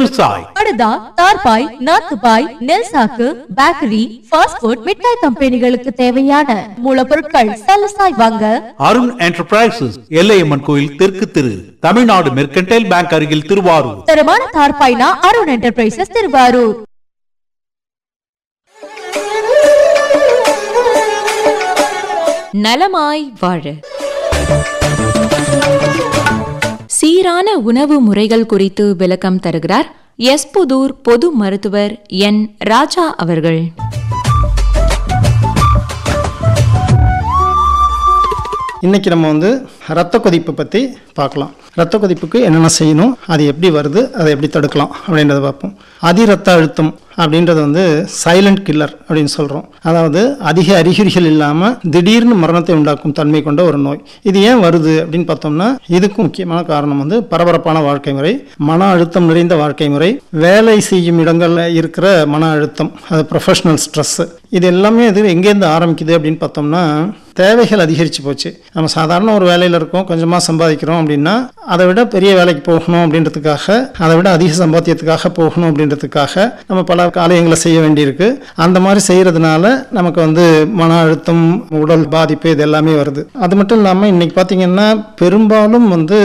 சிறுசாய் படுதா தார்பாய் நாத்துபாய் நெல் சாக்கு பேக்கரி ஃபாஸ்ட் ஃபுட் மிட்டாய் கம்பெனிகளுக்கு தேவையான மூலப்பொருட்கள் சலசாய் வாங்க அருண் என்டர்பிரைசஸ் எல்லையம்மன் கோயில் தெற்கு திரு தமிழ்நாடு மெர்கன்டைல் பேங்க் அருகில் திருவாரூர் தரமான தார்பாய்னா அருண் என்டர்பிரைசஸ் திருவாரூர் நலமாய் வாழ சீரான உணவு முறைகள் குறித்து விளக்கம் தருகிறார் எஸ்புதூர் பொது மருத்துவர் என் ராஜா அவர்கள் இன்றைக்கி நம்ம வந்து ரத்த கொதிப்பு பற்றி பார்க்கலாம் ரத்த கொதிப்புக்கு என்னென்ன செய்யணும் அது எப்படி வருது அதை எப்படி தடுக்கலாம் அப்படின்றத பார்ப்போம் அதி ரத்த அழுத்தம் அப்படின்றது வந்து சைலண்ட் கில்லர் அப்படின்னு சொல்கிறோம் அதாவது அதிக அறிகுறிகள் இல்லாமல் திடீர்னு மரணத்தை உண்டாக்கும் தன்மை கொண்ட ஒரு நோய் இது ஏன் வருது அப்படின்னு பார்த்தோம்னா இதுக்கும் முக்கியமான காரணம் வந்து பரபரப்பான வாழ்க்கை முறை மன அழுத்தம் நிறைந்த வாழ்க்கை முறை வேலை செய்யும் இடங்களில் இருக்கிற மன அழுத்தம் அது ப்ரொஃபஷனல் ஸ்ட்ரெஸ்ஸு இது எல்லாமே இது எங்கேருந்து ஆரம்பிக்குது அப்படின்னு பார்த்தோம்னா தேவைகள் அதிகரித்து போச்சு நம்ம சாதாரண ஒரு வேலையில் இருக்கோம் கொஞ்சமாக சம்பாதிக்கிறோம் அப்படின்னா அதை விட பெரிய வேலைக்கு போகணும் அப்படின்றதுக்காக அதை விட அதிக சம்பாத்தியத்துக்காக போகணும் அப்படின்றதுக்காக நம்ம பல காரியங்களை செய்ய வேண்டியிருக்கு அந்த மாதிரி செய்கிறதுனால நமக்கு வந்து மன அழுத்தம் உடல் பாதிப்பு இது எல்லாமே வருது அது மட்டும் இல்லாமல் இன்றைக்கி பார்த்தீங்கன்னா பெரும்பாலும் வந்து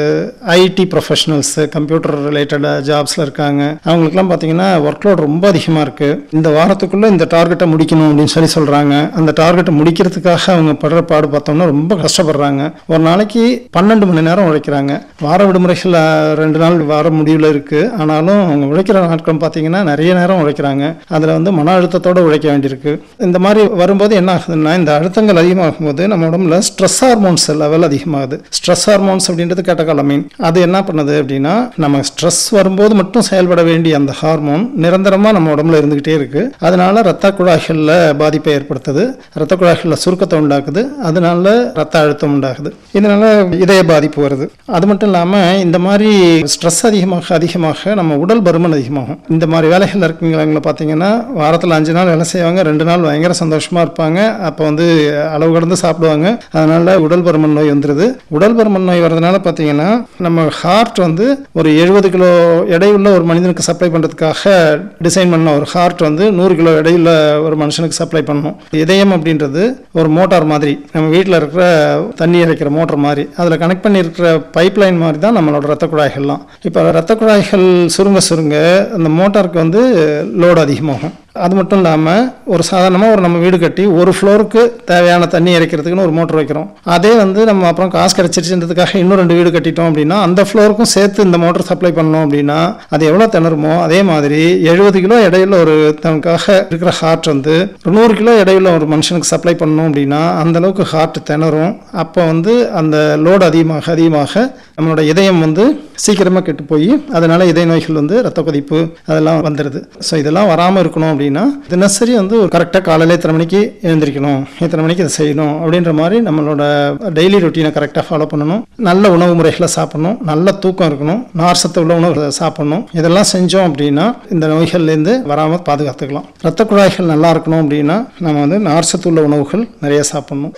ஐடி ப்ரொஃபஷனல்ஸ் கம்ப்யூட்டர் ரிலேட்டட் ஜாப்ஸில் இருக்காங்க அவங்களுக்குலாம் பார்த்தீங்கன்னா ஒர்க் லோட் ரொம்ப அதிகமாக இருக்குது இந்த வாரத்துக்குள்ளே இந்த டார்கெட்டை முடிக்கணும் அப்படின்னு சொல்லி சொல்கிறாங்க அந்த டார்கெட்டை முடிக்கிறதுக்காக அவங்க படுற பாடு பார்த்தோம்னா ரொம்ப கஷ்டப்படுறாங்க ஒரு நாளைக்கு பன்னெண்டு மணி நேரம் உழைக்கிறாங்க வார விடுமுறைகள் அஹ், ரெண்டு நாள் வார முடிவில் இருக்குது ஆனாலும் அவங்க உழைக்கிற நாட்கள் பார்த்தீங்கன்னா நிறைய நேரம் உழைக்கிறாங்க அதில் வந்து மன அழுத்தத்தோடு உழைக்க வேண்டியிருக்கு இந்த மாதிரி வரும்போது என்ன ஆகுதுன்னா இந்த அழுத்தங்கள் அதிகமாகும் போது நம்ம உடம்புல ஸ்ட்ரெஸ் ஹார்மோன்ஸ் லெவல் அதிகமாகுது ஸ்ட்ரெஸ் ஹார்மோன்ஸ் அப்படின்றது கேட்டகாலமீன் அது என்ன பண்ணுது அப்படின்னா நம்ம ஸ்ட்ரெஸ் வரும்போது மட்டும் செயல்பட வேண்டிய அந்த ஹார்மோன் நிரந்தரமாக நம்ம உடம்புல இருந்துகிட்டே இருக்கு அதனால ரத்த குழாய்களில் பாதிப்பை ஏற்படுத்துது ரத்த குழாய்களில் சுருக்கத்தை உண்டாக்குது அதனால ரத்த அழுத்தம் உண்டாகுது இதனால இதய பாதிப்பு வருது அது மட்டும் இல்லாமல் இந்த மாதிரி ஸ்ட்ரெஸ் அதிகமாக அதிகமாக நம்ம உடல் பருமன் அதிகமாகும் இந்த மாதிரி வேலைகள் இருக்கவங்களை பார்த்தீங்கன்னா வாரத்தில் அஞ்சு நாள் வேலை செய்வாங்க ரெண்டு நாள் பயங்கர சந்தோஷமாக இருப்பாங்க அப்போ வந்து அளவு கடந்து சாப்பிடுவாங்க அதனால உடல் பருமன் நோய் வந்துடுது உடல் பருமன் நோய் வர்றதுனால பார்த்தீங்கன்னா நம்ம ஹார்ட் வந்து ஒரு எழுபது கிலோ எடையுள்ள ஒரு மனிதனுக்கு சப்ளை பண்ணுறதுக்காக டிசைன் பண்ண ஒரு ஹார்ட் வந்து நூறு கிலோ எடையுள்ள ஒரு மனுஷனுக்கு சப்ளை பண்ணணும் இதயம் அப்படின்றது ஒரு மோட்டார் மாதிரி நம்ம வீட்டில் இருக்கிற தண்ணி இறைக்கிற மோட்டார் மாதிரி அதில் கனெக்ட் பண்ணியிருக்கிற பைப் லைன் மாதிரி தான் நம்மளோட ரத்த குழாய்கள்லாம் இப்போ ரத்த குழாய்கள் சுருங்க சுருங்க அந்த மோட்டாருக்கு வந்து லோடு அதிகமாகும் அது மட்டும் இல்லாமல் ஒரு சாதாரணமாக ஒரு நம்ம வீடு கட்டி ஒரு ஃப்ளோருக்கு தேவையான தண்ணி இறைக்கிறதுக்குன்னு ஒரு மோட்டர் வைக்கிறோம் அதே வந்து நம்ம அப்புறம் காசு கிடச்சிருச்சுன்றதுக்காக இன்னும் ரெண்டு வீடு கட்டிட்டோம் அப்படின்னா அந்த ஃப்ளோருக்கும் சேர்த்து இந்த மோட்டர் சப்ளை பண்ணோம் அப்படின்னா அது எவ்வளோ திணறுமோ அதே மாதிரி எழுபது கிலோ இடையில ஒரு தனக்காக இருக்கிற ஹார்ட் வந்து ஒரு நூறு கிலோ இடையில ஒரு மனுஷனுக்கு சப்ளை பண்ணணும் அப்படின்னா அந்த அளவுக்கு ஹார்ட் திணறும் அப்போ வந்து அந்த லோடு அதிகமாக அதிகமாக நம்மளோட இதயம் வந்து சீக்கிரமாக கெட்டு போய் அதனால இதய நோய்கள் வந்து ரத்த கொதிப்பு அதெல்லாம் வந்துடுது ஸோ இதெல்லாம் வராமல் இருக்கணும் அப்படின்னா தினசரி வந்து ஒரு கரெக்டாக காலையில் இத்தனை மணிக்கு எழுந்திரிக்கணும் இத்தனை மணிக்கு இதை செய்யணும் அப்படின்ற மாதிரி நம்மளோட டெய்லி ரொட்டீனை கரெக்டாக ஃபாலோ பண்ணணும் நல்ல உணவு முறைகளை சாப்பிடணும் நல்ல தூக்கம் இருக்கணும் நார் சத்து உள்ள உணவு சாப்பிடணும் இதெல்லாம் செஞ்சோம் அப்படின்னா இந்த நோய்கள்லேருந்து வராமல் பாதுகாத்துக்கலாம் ரத்த குழாய்கள் நல்லா இருக்கணும் அப்படின்னா நம்ம வந்து நார் சத்து உள்ள உணவுகள் நிறைய சாப்பிடணும்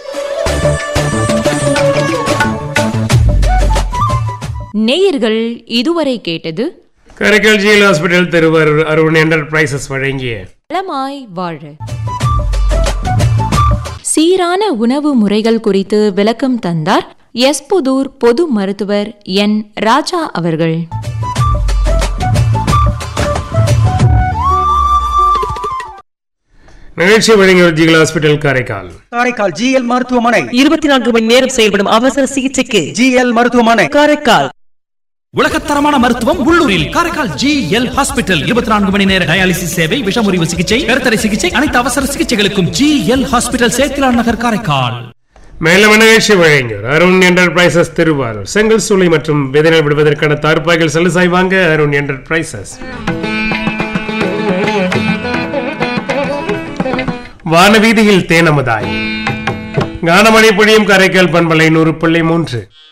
நேயர்கள் இதுவரை கேட்டது Karaikal GL hospital Tiruvarur Arun enterprises வழங்கிய நலமாய் வாழ சீரான உணவு முறைகள் குறித்து விளக்கம் தந்தார் எஸ்புதூர் பொது மருத்துவர் என் ராஜா அவர்கள் நிகழ்ச்சி வழங்கியவர் GL hospital Karaikal Karaikal GL மருத்துவமனை இருபத்தி நான்கு மணி நேரம் செயல்படும் அவசர சிகிச்சைக்கு ஜிஎல் மருத்துவமனை காரைக்கால் உலகத்தரமான மருத்துவம் உள்ளூரில் காரைக்கால் ஜி எல் ஹாஸ்பிட்டல் இருபத்தி நான்கு மணி நேர டயாலிசிஸ் சேவை விஷமுறிவு சிகிச்சை கருத்தடை சிகிச்சை அனைத்து அவசர சிகிச்சைகளுக்கும் G L hospital Sethilan Nagar Karaikal மேலும் நிகழ்ச்சி வழங்கியவர் அருண் என்டர்பிரைசஸ் திருவாரூர் செங்கல் சூளை மற்றும் விதைகள் விடுவதற்கான தார்ப்பாய்கள் சலுசாய் வாங்க அருண் என்டர்பிரைசஸ் வானவீதியில் தேனமுதாய் கானமணி பொழியும் காரைக்கால் பண்பலை நூறு புள்ளி மூன்று